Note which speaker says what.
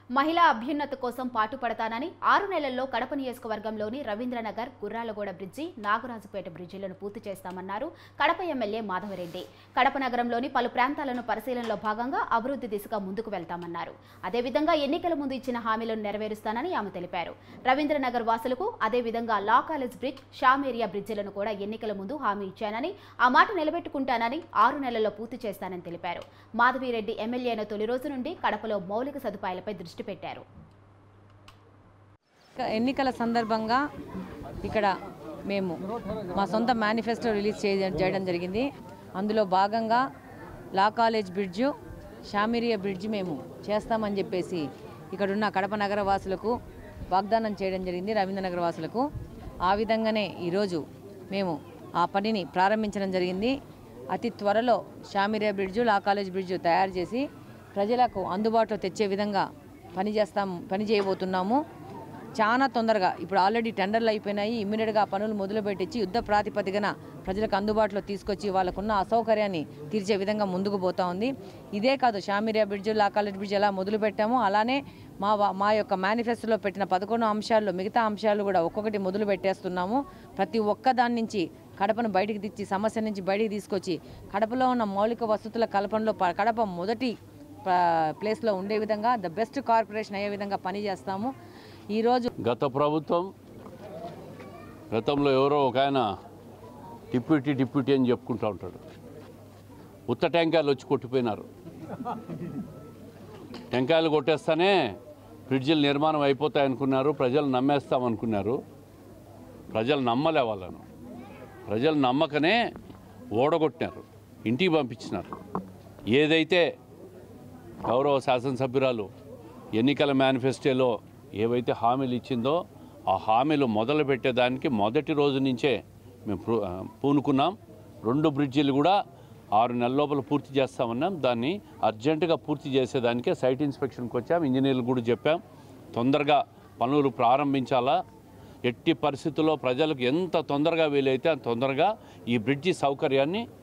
Speaker 1: మహిళా అభ్యున్నతి కోసం పాటుపడతానని ఆరు నెలల్లో కడప నియోజకవర్గంలోని రవీంద్రనగర్ గుర్రాలగూడ బ్రిడ్జి నాగరాజుపేట బ్రిడ్జిలను పూర్తి చేస్తామన్నారు కడప ఎమ్మెల్యే మాధవరెడ్డి కడప నగరంలోని పలు ప్రాంతాలను పరిశీలనలో భాగంగా అభివృద్ధి దిశగా ముందుకు వెళ్తామన్నారు అదేవిధంగా ఎన్నికల ముందు ఇచ్చిన హామీలను నెరవేరుస్తానని ఆమె తెలిపారు రవీంద్రనగర్ వాసులకు అదేవిధంగా law college bridge Shamiriya బ్రిడ్జిలను కూడా ఎన్నికల ముందు హామీ ఇచ్చానని ఆ మాట నిలబెట్టుకుంటానని ఆరు నెలల్లో పూర్తి చేస్తానని తెలిపారు మాధవిరెడ్డి ఎమ్మెల్యే అయిన తొలి రోజు నుండి కడపలో మౌలిక సదుపాయాలపై దృష్టి పెట్టారు
Speaker 2: ఎన్నికల సందర్భంగా ఇక్కడ మేము మా సొంత మేనిఫెస్టో రిలీజ్ చేయ- చేయడం జరిగింది అందులో భాగంగా law college bridge Shamiriya bridge మేము చేస్తామని చెప్పేసి ఇక్కడున్న కడప నగర వాసులకు వాగ్దానం చేయడం జరిగింది రవీంద్రనగర్ వాసులకు ఆ విధంగానే ఈరోజు మేము ఆ పనిని ప్రారంభించడం జరిగింది అతి త్వరలో Shamiriya bridge law college bridge తయారు చేసి ప్రజలకు అందుబాటులో తెచ్చే విధంగా పని చేస్తాం పని చేయబోతున్నాము చాలా తొందరగా ఇప్పుడు ఆల్రెడీ టెండర్లు అయిపోయినాయి ఇమ్మీడియట్గా ఆ పనులు మొదలుపెట్టించి యుద్ధ ప్రాతిపదికన ప్రజలకు అందుబాటులో తీసుకొచ్చి వాళ్ళకున్న అసౌకర్యాన్ని తీర్చే విధంగా ముందుకు పోతా ఉంది ఇదే కాదు Shamiriya bridge law college bridge ఎలా మొదలు పెట్టామో అలానే మా వా- మా యొక్క మేనిఫెస్టోలో పెట్టిన పదకొండు అంశాల్లో మిగతా అంశాలు కూడా ఒక్కొక్కటి మొదలు పెట్టేస్తున్నాము ప్రతి ఒక్క దాని నుంచి కడపను బయటికి తెచ్చి సమస్య నుంచి బయటికి తీసుకొచ్చి కడపలో ఉన్న మౌలిక వసతుల కల్పనలో ప- కడప మొదటి ప- ప్లేస్లో ఉండే విధంగా ద బెస్ట్ కార్పొరేషన్ అయ్యే విధంగా పనిచేస్తాము ఈరోజు
Speaker 3: గత ప్రభుత్వం గతంలో ఎవరో ఒక ఆయన డిప్యూటీ డిప్యూటీ అని చెప్పుకుంటూ ఉంటాడు ఉత్త టెంకాయలు వచ్చి కొట్టిపోయినారు టెంకాయలు కొట్టేస్తానే బ్రిడ్జిలు నిర్మాణం అయిపోతాయి అనుకున్నారు ప్రజలు నమ్మేస్తాం అనుకున్నారు ప్రజలు నమ్మలే వాళ్ళను ప్రజలు నమ్మకనే ఓడగొట్టినారు ఇంటికి పంపించినారు ఏదైతే గౌరవ శాసనసభ్యురాలు ఎన్నికల మేనిఫెస్టోలో ఏవైతే హామీలు ఇచ్చిందో ఆ హామీలు మొదలు పెట్టేదానికి మొదటి రోజు నుంచే మేము పూ- ఆ, పూనుకున్నాం రెండు బ్రిడ్జిలు కూడా ఆరు నెలల లోపల పూర్తి చేస్తామన్నాం దాన్ని అర్జెంటుగా పూర్తి చేసేదానికే సైట్ ఇన్స్పెక్షన్కి వచ్చాం ఇంజనీర్లు కూడా చెప్పాం తొందరగా పనులు ప్రారంభించాలా ఎట్టి పరిస్థితుల్లో ప్రజలకు ఎంత తొందరగా వీలైతే అంత తొందరగా ఈ బ్రిడ్జి సౌకర్యాన్ని